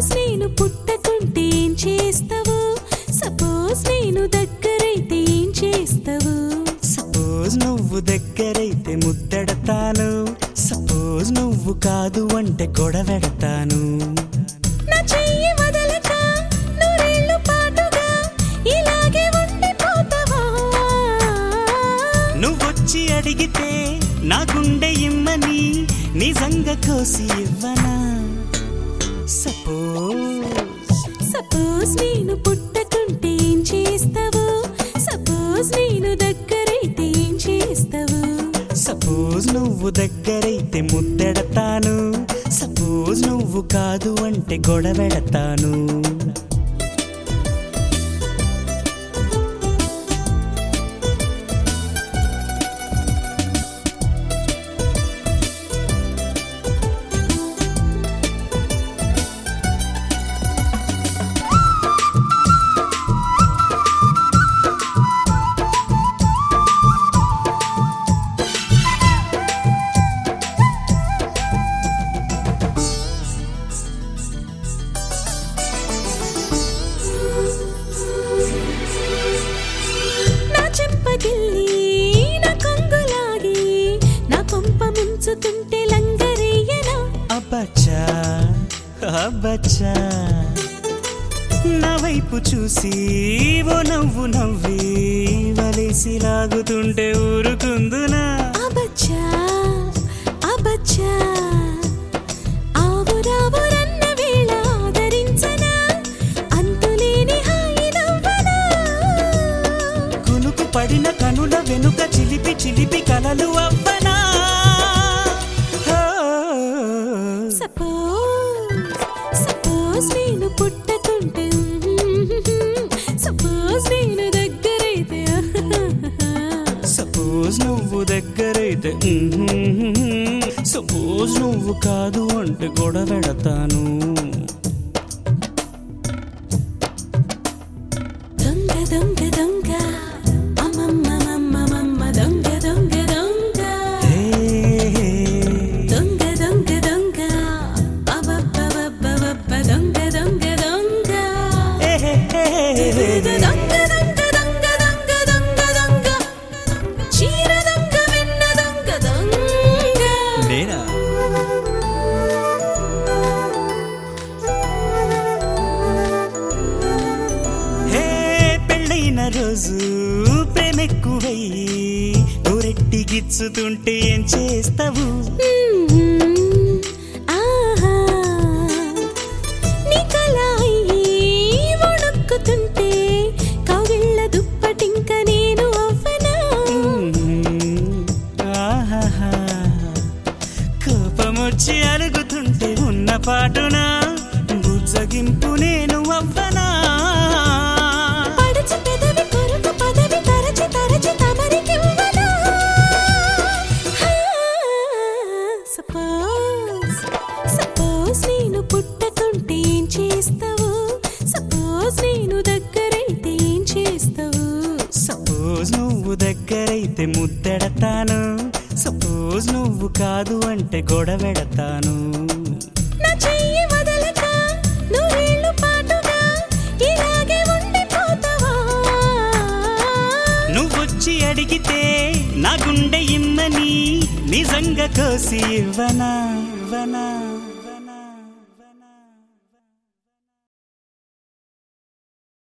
Suppose నేను పుట్టకుంటే ఏం చేస్తావు సపోజ్ నేను దగ్గరైతే ఏం చేస్తావు సపోజ్ నువ్వు దగ్గరైతే ముద్దెడతాను సపోజ్ నువ్వు కాదు అంటే గొడవెడతాను నా చెయ్యి వదలక నూరేళ్ళు పాటుగా ఇలాగే ఉండిపోతావా నువ్వొచ్చి అడిగితే నా గుండె ఇమ్మని నిజంగా కోసి ఇవ్వనా సపోజ్ సపోజ్ నేను పుట్టకుంటే ఏం చేస్తావు సపోజ్ నేను దగ్గరైతే ఏం చేస్తావు సపోజ్ నువ్వు దగ్గరైతే ముద్దెడతాను సపోజ్ నువ్వు కాదు అంటే గొడవెడతాను నా చెంపగిల్లి నా కొంగులాగి నా కొంప ముంచుతుంటే లంగరేయనా అబ్బచ్చా అబ్బచ్చా నా వైపు చూసి ఓ నవ్వు నవ్వి వలేసి లాగుతుంటే ఊరుకుందునా అబచ్చా అబచ్చా ఆవురావురన్న వేళ ఆదరించనా అంతులేని హాయి నవ్వనా కునుకు పడిన కనుల వెనుక చిలిపి చిలిపి కలలు అవ్వనా హో. సపోజ్ సపోజ్ నేను పుట్టకుంటే సపోజ్ నేను దగ్గరైతే సపోజ్ నువ్వు దగ్గరైతే సపోజ్ నువ్వు కాదు అంటే గొడవెడతాను దొంగ దొంగ దొంగ అమ్మమ్మమ్మమ్మమ్మ దొంగ దొంగ దొంగ హే, హే. దొంగ దొంగ దొంగ అబబ్బబబ్బబబ్బ దొంగ దొంగ దొంగ హే, హే, హే, హే. దొంగ దొంగ దొంగ దొంగ దొంగ దొంగ చీర దొంగ వెన్న దొంగ దొంగ నేనా హే పెళ్ళైన రోజు ప్రేమెక్కువయ్యి నూరెట్టి గిచ్చుతుంటే ఏం చేస్తావు ఆహా నీ కలాయి వణుకుతుంటే కవిళ్ళ దుప్పటింక నేను అవ్వనా ఆహాహా. కోపమొచ్చి అలుగుతుంటే ఉన్న పాటున బుజ్జగింపు నేను అవ్వనా పడచి పెదవి కొరకు పదవి తరచి తరచి తమరికివ్వనా సపోజ్ సపోజ్ నేను పుట్టకుంటే ఏం చేస్తావు సపోజ్ నేను దగ్గరైతే ఏం చేస్తావు సపోజ్ నువ్వు దగ్గరైతే ముద్దెడతాను సపోజ్ నువ్వు కాదు అంటే గొడవెడతాను నా చెయ్యి వదలక నూరేళ్ళు పాటుగా ఇలాగే ఉండిపోతావా నువ్వొచ్చి అడిగితే నా గుండె ఇమ్మని నిజంగా కోసి ఇవ్వనా ఇవ్వనా